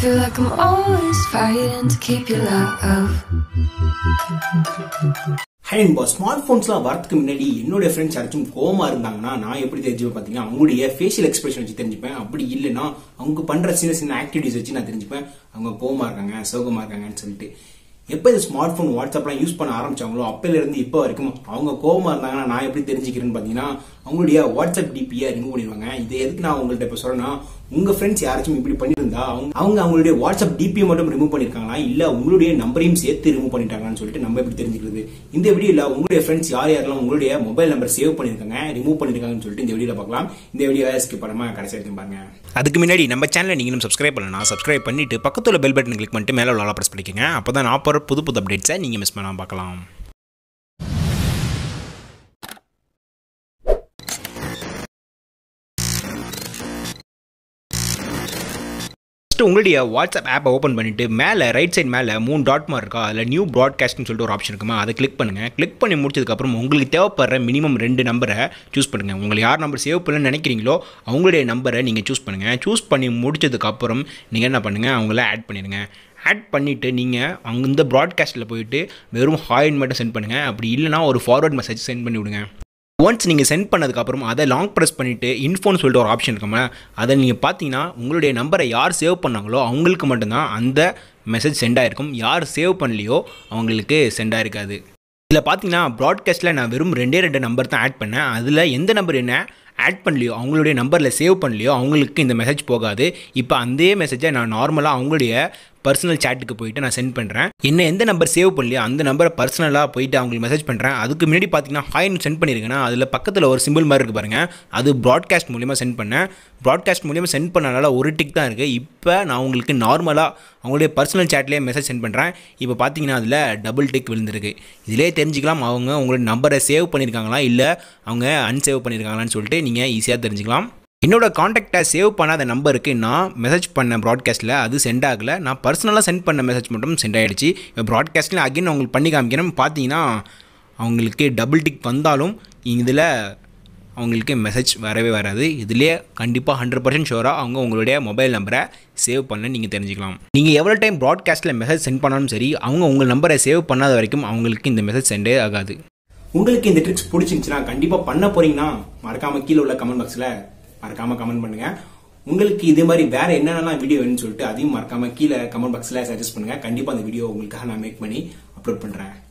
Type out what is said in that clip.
Feel like I'm always fighting to keep your love. Hi நண்பா smart போன்ஸ்லாம் வரதுக்கு முன்னாடி என்னோட ஃப்ரெண்ட்ஸ் யாராச்சும் கோமா இருந்தாங்கன்னா நான் எப்படி தெரிஞ்சுப்பேன் பார்த்தீங்கன்னா அவங்களுடைய ஃபேஷியல் எக்ஸ்பிரஷன் வச்சு தெரிஞ்சுப்பேன் அப்படி இல்லைன்னா அவங்க பண்ற சின்ன சின்ன ஆக்டிவிட்டிஸ் வச்சு நான் தெரிஞ்சுப்பேன் அவங்க கோமா இருக்காங்க சோகமா இருக்காங்கன்னு சொல்லிட்டு எப்போ இந்த ஸ்மார்ட் போன் வாட்ஸ்அப்லாம் யூஸ் பண்ண ஆரம்பிச்சாங்களோ அப்பையில இருந்து இப்போ வரைக்கும் அவங்க கோவமா இருந்தாங்கன்னா நான் எப்படி தெரிஞ்சுக்கிறேன்னு பார்த்தீங்கன்னா அவங்களுடைய வாட்ஸ்அப் டிபியை ரிமூவ் பண்ணிடுவாங்க இது எதுக்கு நான் உங்கள்ட்ட இப்போ சொல்றேன்னா உங்க ஃப்ரெண்ட்ஸ் யாராச்சும் இப்படி பண்ணியிருந்தா அவங்க அவங்க அவங்களுடைய வாட்ஸ்அப் டிபியை மட்டும் ரிமூவ் பண்ணிருக்காங்களா இல்ல உங்களுடைய நம்பரையும் சேர்த்து ரிமூவ் பண்ணிட்டாங்களான்னு சொல்லிட்டு நம்ம எப்படி தெரிஞ்சுக்கிறது இந்த வீடியோல உங்களுடைய ஃப்ரெண்ட்ஸ் யார் யாரெல்லாம் உங்களுடைய மொபைல் நம்பர் சேவ் பண்ணிருக்காங்க ரிமூவ் பண்ணிருக்காங்கன்னு சொல்லிட்டு இந்த வீடியோல பார்க்கலாம் இந்த வீடியோ ஸ்கிப் பண்ணாம கடைசி வரைக்கும் பாருங்க அதுக்கு முன்னாடி நம்ம சேனலை நீங்களும் சப்ஸ்கிரைப் பண்ணலாம் சப்ஸ்கிரைப் பண்ணிட்டு பக்கத்துல பெல் பட்டன் கிளிக் பண்ணிட்டு மேலே உள்ள ப்ரெஸ் பண்ணிக்கோங்க அப்போ தான் நான் போகிற புது புது அப்டேட்ஸை நீங்கள் மிஸ் பண்ணாமல் பார்க்கலாம் ஃபஸ்ட்டு உங்களுடைய வாட்ஸ்அப் ஆப்பை ஓப்பன் பண்ணிவிட்டு மேலே ரைட் சைடு மேலே மூணு டாட் மார்க் இருக்கா அதில் நியூ ப்ராட்காஸ்ட்னு சொல்லிட்டு ஒரு ஆப்ஷன் இருக்குமா அதை கிளிக் பண்ணுங்கள் கிளிக் பண்ணி முடிச்சதுக்கப்புறம் உங்களுக்கு தேவைப்படுற மினிமம் ரெண்டு நம்பரை சூஸ் பண்ணுங்கள் உங்களுக்கு யார் நம்பர் சேவ் பண்ணலன்னு நினைக்கிறீங்களோ அவங்களுடைய நம்பரை நீங்கள் சூஸ் பண்ணுங்கள் சூஸ் பண்ணி முடிச்சதுக்கப்புறம் நீங்கள் என்ன பண்ணுங்கள் அவங்கள ஆட் பண்ணிடுங்க ஆட் பண்ணிவிட்டு நீங்கள் அங்கே இந்த ப்ராட்காஸ்ட்டில் போயிட்டு வெறும் ஹாயின் மட்டும் சென்ட் பண்ணுங்கள் அப்படி இல்லைனா ஒரு ஃபார்வர்ட் மெசேஜ் சென்ட் பண்ணி விடுங்க ஒன்ஸ் நீங்கள் சென்ட் பண்ணதுக்கப்புறம் அதை லாங் ப்ரெஸ் பண்ணிவிட்டு இன்ஃபோன்னு சொல்லிட்டு ஒரு ஆப்ஷன் இருக்குமா அதை நீங்கள் பார்த்தீங்கன்னா உங்களுடைய நம்பரை யார் சேவ் பண்ணாங்களோ அவங்களுக்கு மட்டும்தான் அந்த மெசேஜ் சென்ட் ஆகிருக்கும் யார் சேவ் பண்ணலையோ அவங்களுக்கு சென்ட் ஆகிருக்காது இதில் பார்த்தீங்கன்னா ப்ராட்காஸ்ட்டில் நான் வெறும் ரெண்டே ரெண்டு நம்பர் தான் ஆட் பண்ணேன் அதில் எந்த நம்பர் என்ன ஆட் பண்ணலையோ அவங்களுடைய நம்பரில் சேவ் பண்ணலையோ அவங்களுக்கு இந்த மெசேஜ் போகாது இப்போ அந்த மெசேஜை நான் நார்மலாக அவங்களுடைய பர்சனல் சேட்டுக்கு போயிட்டு நான் சென்ட் பண்ணுறேன் என்ன எந்த நம்பர் சேவ் பண்ணலையோ அந்த நம்பரை பர்சனலாக போயிட்டு அவங்களுக்கு மெசேஜ் பண்ணுறேன் அதுக்கு முன்னாடி பார்த்தீங்கன்னா ஹாய்னு சென்ட் பண்ணியிருக்கேன்னா அதில் பக்கத்தில் ஒரு சிம்பிள் மாதிரி இருக்குது பாருங்கள் அது ப்ராட்காஸ்ட் மூலியமாக சென்ட் பண்ணேன் ப்ராட்காஸ்ட் மூலியமாக சென்ட் பண்ணனால ஒரு டிக் தான் இருக்குது இப்போ நான் உங்களுக்கு நார்மலாக அவங்களுடைய பர்சனல் சேட்லேயே மெசேஜ் சென்ட் பண்ணுறேன் இப்போ பார்த்தீங்கன்னா அதில் டபுள் டிக் விழுந்திருக்கு இதிலே தெரிஞ்சுக்கலாம் அவங்க உங்களோட நம்பரை சேவ் பண்ணியிருக்காங்களா இல்லை அவங்க அன்சேவ் பண்ணியிருக்காங்களான்னு சொல்லிட்டு நீங்கள் ஈஸியாக தெரிஞ்சுக்கலாம் என்னோட காண்டாக்டை சேவ் பண்ணாத நம்பருக்கு நான் மெசேஜ் பண்ண ப்ராட்காஸ்ட்டில் அது சென்ட் ஆகலை நான் பர்சனலாக சென்ட் பண்ண மெசேஜ் மட்டும் சென்ட் ஆகிடுச்சு இப்போ ப்ராட்காஸ்ட்டில் அகைன் அவங்களுக்கு பண்ணி காமிக்கிறேன் பார்த்தீங்கன்னா அவங்களுக்கு டபுள் டிக் வந்தாலும் இதில் அவங்களுக்கு மெசேஜ் வரவே வராது இதுலேயே கண்டிப்பாக ஹண்ட்ரட் பர்சன்ட் ஷோராக அவங்க உங்களுடைய மொபைல் நம்பரை சேவ் பண்ண நீங்கள் தெரிஞ்சுக்கலாம் நீங்கள் எவ்வளோ டைம் ப்ராட்காஸ்ட்டில் மெசேஜ் சென்ட் பண்ணாலும் சரி அவங்க உங்கள் நம்பரை சேவ் பண்ணாத வரைக்கும் அவங்களுக்கு இந்த மெசேஜ் சென்டே ஆகாது உங்களுக்கு இந்த ட்ரிக்ஸ் பிடிச்சிருந்துச்சுன்னா கண்டிப்பா பண்ண போறீங்கன்னா மறக்காம கீழே உள்ள கமெண்ட் பாக்ஸ்ல மறக்காம கமெண்ட் பண்ணுங்க உங்களுக்கு இதே மாதிரி வேற என்னென்னலாம் வீடியோ வேணும்னு சொல்லிட்டு அதையும் மறக்காம கீழே கமெண்ட் பாக்ஸ்ல சஜஸ்ட் பண்ணுங்க கண்டிப்பா அந்த வீடியோ உங்களுக்காக நான் மேக் பண்ணி அப்லோட் பண்றேன்